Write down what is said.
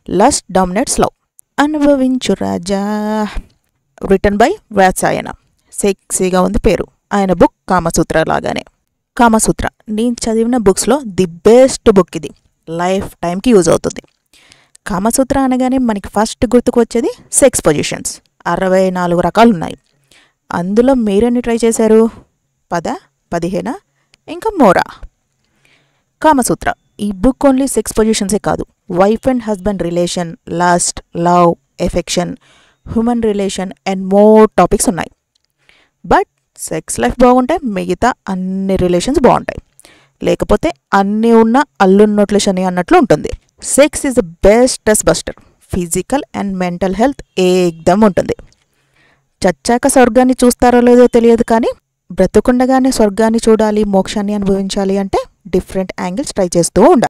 lust dominates love అనుభవించు రాజా written by వ్యాసాయన సెక్సీగా ఉంది పేరు ఆయన బుక్ కామసూత్ర లాగానే కామసూత్ర నేను చదివిన బుక్స్లో ది బెస్ట్ బుక్ ఇది లైఫ్ టైంకి యూజ్ అవుతుంది కామసూత్ర అనగానే మనకి ఫస్ట్ గుర్తుకు వచ్చేది సెక్స్ పొజిషన్స్ అరవై నాలుగు రకాలు ఉన్నాయి అందులో మీరెన్ని ట్రై చేశారు పద పదిహేనా ఇంకా మోరా కామసూత్ర ఈ బుక్ ఓన్లీ సెక్స్ పొజిషన్సే కాదు wife and husband relation lust love affection human relation and more topics ఉన్నాయి బట్ సెక్స్ లైఫ్ బాగుంటే మిగతా అన్ని రిలేషన్స్ బాగుంటాయి లేకపోతే అన్నీ ఉన్న అల్లున్నట్లు శని అన్నట్లు ఉంటుంది సెక్స్ ఈజ్ ద బెస్ట్ టెస్ట్ buster physical and mental health ఏకదం ఉంటుంది చచ్చాక స్వర్గాన్ని చూస్తారో లేదో తెలియదు కానీ బ్రతుకుండగానే స్వర్గాన్ని చూడాలి మోక్షాన్ని అనుభవించాలి అంటే డిఫరెంట్ యాంగిల్స్ ట్రై చేస్తూ ఉండాలి